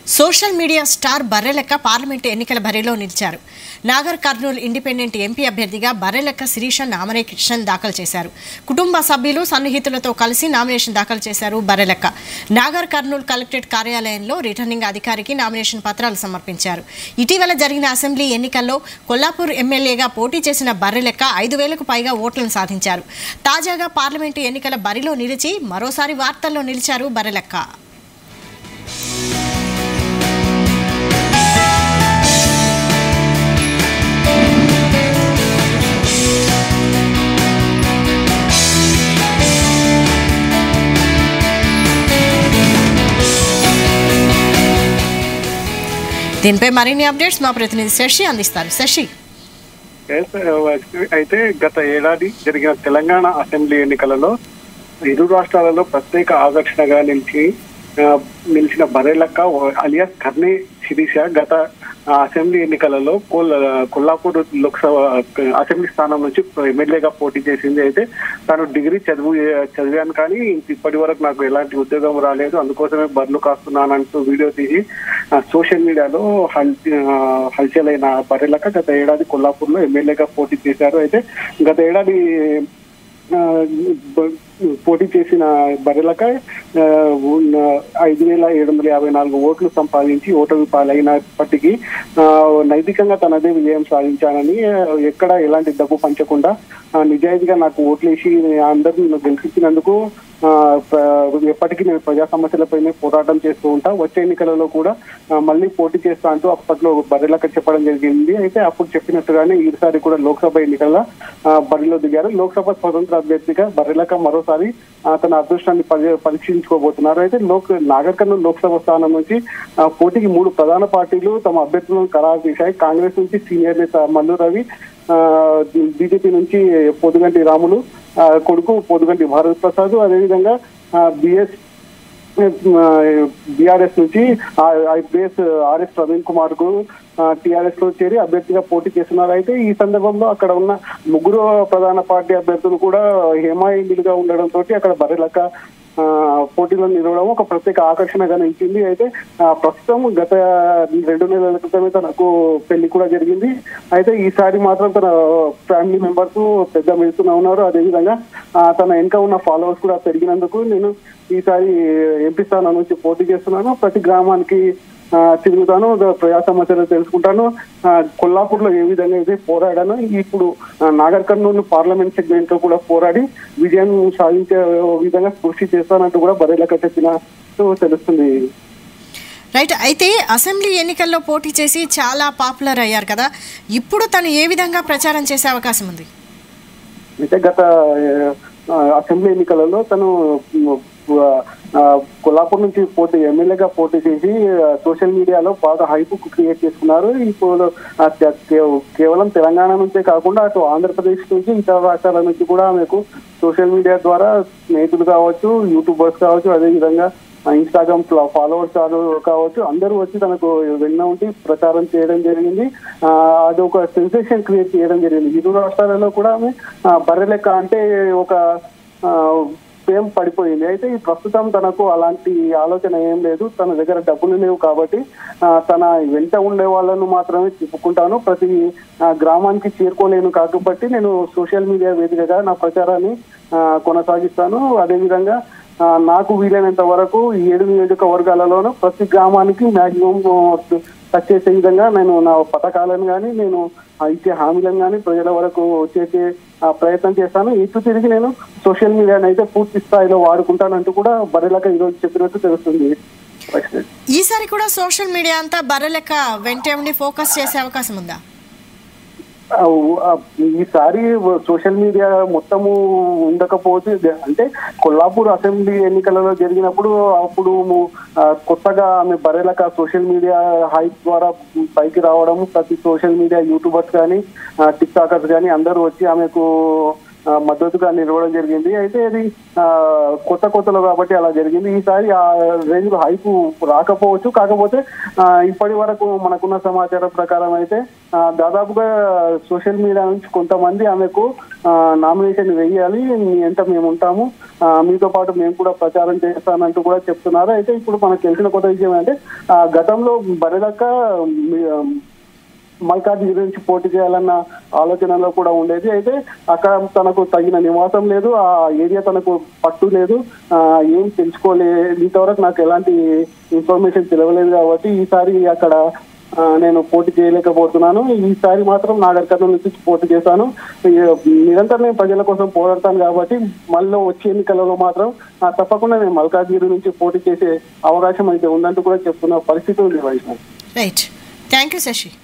social media star Barrelakka parliament ఎన్నికల బరిలో నిలిచారు నాగర్ కర్నూలు ఇండిపెండెంట్ ఎంపీ అభ్యర్థిగా బర్రెలెక్క శిరీష నామినేషన్ దాఖలు చేశారు కుటుంబ సభ్యులు సన్నిహితులతో కలిసి నామినేషన్ దాఖలు చేశారు బర్రెలెక్క నాగర్ కర్నూలు కలెక్టరేట్ కార్యాలయంలో రిటర్నింగ్ అధికారికి నామినేషన్ పత్రాలు సమర్పించారు ఇటీవల జరిగిన అసెంబ్లీ ఎన్నికల్లో కొల్లాపూర్ ఎమ్మెల్యేగా పోటీ చేసిన బర్రెలెక్క ఐదు వేలకు పైగా ఓట్లను సాధించారు తాజాగా పార్లమెంటు ఎన్నికల బరిలో నిలిచి మరోసారి వార్తల్లో నిలిచారు బర్రెలెక్క దీనిపై మరిన్ని అప్డేట్స్ మా ప్రతినిధి శశి అందిస్తారు శశి ఎస్, అయితే గత ఏడాది జరిగిన తెలంగాణ అసెంబ్లీ ఎన్నికలలో ఇరు రాష్ట్రాలలో ప్రత్యేక ఆకర్షణగా నిలిచి ఆ, నిలిచిన బరేలక్క అలియాస్ కర్ణి శిరీష గత ఆ, అసెంబ్లీ ఎన్నికలలో కోల్ కొల్లాపూర్ లోక్సభ అసెంబ్లీ స్థానం నుంచి ఎమ్మెల్యేగా పోటీ చేసింది అయితే తాను డిగ్రీ చదువు చదివాను కానీ ఇప్పటి వరకు నాకు ఎలాంటి ఉద్యోగం రాలేదు అందుకోసమే బర్లు కాస్తున్నానంటూ వీడియో తీసి ఆ, సోషల్ మీడియాలో హల్ ఆ, హల్చల్ అయిన బర్రెలక్క గత ఏడాది కొల్లాపూర్లో ఎమ్మెల్యేగా పోటీ చేశారు అయితే గత ఏడాది ఆ, బ- పోటీ చేసిన బర్రెలక ఆ, ఉన్న ఐదు వేల ఏడు వందల యాభై నాలుగు ఓట్లు సంపాదించి ఓటమి పాలైనప్పటికీ ఆ, నైతికంగా తనదే విజయం సాధించానని ఆ, ఎక్కడ ఎలాంటి డబ్బు పంచకుండా ఆ, నిజాయితీగా నాకు ఓట్లేసి అందరిని నన్ను గెలిపించినందుకు ఆ, ప్ర- ఎప్పటికీ నేను ప్రజా సమస్యలపైనే పోరాటం చేస్తూ ఉంటా వచ్చే ఎన్నికలలో కూడా ఆ, మళ్ళీ పోటీ చేస్తా అంటూ అప్పట్లో బర్రెలక చెప్పడం జరిగింది అయితే అప్పుడు చెప్పినట్టుగానే ఈసారి కూడా లోక్సభ ఎన్నికల్లో ఆ, బరిలో దిగారు లోక్సభ స్వతంత్ర అభ్యర్థిగా బర్రెలక మరోసారి ఆ, తన అదృష్టాన్ని పరి- పరీక్షించుకోబోతున్నారు అయితే లోక్ నాగర్ కర్నూలు లోక్సభ స్థానం నుంచి ఆ, పోటీకి మూడు ప్రధాన పార్టీలు తమ అభ్యర్థులను ఖరారు చేశాయి కాంగ్రెస్ నుంచి సీనియర్ నేత మల్లు రవి బీజేపీ నుంచి పొదుగంటి రాములు ఆ, కొడుకు పొదుగంటి భారత్ ప్రసాద్ అదేవిధంగా బిఎస్ బీఆర్ఎస్ నుంచి ఐపీఎస్ ఆర్ఎస్ ప్రవీణ్ కుమార్ కు టిఆర్ఎస్ లో చేరి అభ్యర్థిగా పోటీ చేస్తున్నారు అయితే ఈ సందర్భంలో అక్కడ ఉన్న ముగ్గురు ప్రధాన పార్టీ అభ్యర్థులు కూడా హేమాయిందులుగా ఉండడంతో అక్కడ బర్రెలక్క ఆ, పోటీలో నిలవడం ఒక ప్రత్యేక ఆకర్షణగా నిలిచింది అయితే ఆ, ప్రస్తుతం గత రెండు నెలల క్రితమే తనకు పెళ్లి కూడా జరిగింది అయితే ఈసారి మాత్రం తన ఫ్యామిలీ మెంబర్స్ పెద్ద మెడుతూనే ఉన్నారు అదేవిధంగా ఆ, తన వెనుక ఉన్న ఫాలోవర్స్ కూడా పెరిగినందుకు నేను ఈసారి ఎంపీ స్థానం నుంచి పోటీ చేస్తున్నాను ప్రతి గ్రామానికి ఆ, తిరుగుతాను ద- ప్రజా సమస్యలు తెలుసుకుంటాను ఆ, కొల్లాపూర్ లో ఏ విధంగా అయితే పోరాడాను ఇప్పుడు ఆ, నాగర్ కర్నూలు పార్లమెంట్ సెగ్మెంట్ లో కూడా పోరాడి విజయం సాధించే విధంగా కృషి చేస్తానంటూ కూడా బరేలక చెప్పినట్టు తెలుస్తుంది రైట్ అయితే అసెంబ్లీ ఎన్నికల్లో పోటీ చేసి చాలా పాపులర్ అయ్యారు కదా ఇప్పుడు తను ఏ విధంగా ప్రచారం చేసే అవకాశం ఉంది అయితే గత ఆ, అసెంబ్లీ ఎన్నికలలో తను ఆ, కొల్లాపూర్ నుంచి పోటీ ఎమ్మెల్యేగా పోటీ చేసి ఆ, సోషల్ మీడియాలో బాగా హైప్ క్రియేట్ చేసుకున్నారు ఇప్పుడు ఆ, కే- కే- కేవలం తెలంగాణ నుంచే కాకుండా అటు ఆంధ్రప్రదేశ్ నుంచి ఇతర రాష్ట్రాల నుంచి కూడా ఆమెకు సోషల్ మీడియా ద్వారా స్నేహితులు కావచ్చు యూట్యూబర్స్ కావచ్చు అదేవిధంగా ఇన్స్టాగ్రామ్ ఫాలోవర్స్ కావచ్చు అందరూ వచ్చి తనకు వెన్న ఉండి ప్రచారం చేయడం జరిగింది ఆ, అది ఒక సెన్సేషన్ క్రియేట్ చేయడం జరిగింది ఇరు రాష్ట్రాలలో కూడా ఆమె ఆ, బర్రె లెక్క అంటే ఒక ఆ, ఫేమ్ పడిపోయింది అయితే ఈ ప్రస్తుతం తనకు అలాంటి ఆలోచన ఏం లేదు తన దగ్గర డబ్బులు లేవు కాబట్టి ఆ, తన వెంట ఉండే వాళ్ళను మాత్రమే చెప్పుకుంటాను ప్రతి ఆ, గ్రామానికి చేరుకోలేను కాబట్టి నేను సోషల్ మీడియా వేదికగా నా ప్రచారాన్ని ఆ, కొనసాగిస్తాను అదేవిధంగా ఆ, నాకు వీలైనంత వరకు ఈ ఏడు నియోజకవర్గాలలోనూ ప్రతి గ్రామానికి మాక్సిమం టచ్ చేసే విధంగా నేను నా పథకాలను కానీ నేను ఆ, ఇచ్చే హామీలను కానీ ప్రజల వరకు చేసే ఆ, ప్రయత్నం చేస్తాను ఇటు తిరిగి నేను సోషల్ మీడియాని అయితే పూర్తి స్థాయిలో వాడుకుంటానంటూ కూడా బరిలాక ఈరోజు చెప్పినట్టు తెలుస్తుంది ఈసారి కూడా సోషల్ మీడియా అంతా బర్రెలెక్క వెంటే ఉండి ఫోకస్ చేసే అవకాశం ఉందా ఆ, ఆ, ఈసారి సోషల్ మీడియా మొత్తము ఉండకపోతే అంటే కొల్లాపూర్ అసెంబ్లీ ఎన్నికలలో జరిగినప్పుడు అప్పుడు ఆ, కొత్తగా ఆమె బరేలక సోషల్ మీడియా హైప్ ద్వారా పైకి రావడం ప్రతి సోషల్ మీడియా యూట్యూబర్స్ కానీ టిక్ టాకర్స్ కానీ అందరూ వచ్చి ఆమెకు ఆ, మద్దతుగా నిలవడం జరిగింది అయితే అది ఆ, కొత్త కొత్తలో కాబట్టి అలా జరిగింది ఈసారి ఆ రేంజ్ లో హైపు రాకపోవచ్చు కాకపోతే ఆ, ఇప్పటి వరకు మనకున్న సమాచారం ప్రకారం అయితే ఆ, దాదాపుగా సోషల్ మీడియా నుంచి కొంతమంది ఆమెకు నామినేషన్ వేయాలి మీ ఎంత మేము ఉంటాము ఆ, మీతో పాటు మేము కూడా ప్రచారం చేస్తానంటూ కూడా చెప్తున్నారు అయితే ఇప్పుడు మనకు తెలిసిన కొత్త విషయం ఏంటంటే ఆ, గతంలో బరిదక్క మల్కాజ్గిరి నుంచి పోటీ చేయాలన్న ఆలోచనలో కూడా ఉండేది అయితే అక్కడ తనకు తగిన నివాసం లేదు ఆ ఏరియా తనకు పట్టు లేదు ఆ, ఏం తెలుసుకోలేదు ఇంతవరకు నాకు ఎలాంటి ఇన్ఫర్మేషన్ తెలియలేదు కాబట్టి ఈసారి అక్కడ ఆ, నేను పోటీ చేయలేకపోతున్నాను ఈసారి మాత్రం నాగర్ కర్నూలు నుంచి పోటీ చేశాను ఈ, నిరంతరం నేను ప్రజల కోసం పోరాడతాను కాబట్టి మళ్ళీ వచ్చే ఎన్నికలలో మాత్రం ఆ, తప్పకుండా నేను మల్కాజ్గిరి నుంచి పోటీ చేసే అవకాశం అయితే ఉందంటూ కూడా చెప్తున్న పరిస్థితి ఉంది Vaishnav right thank you Shashi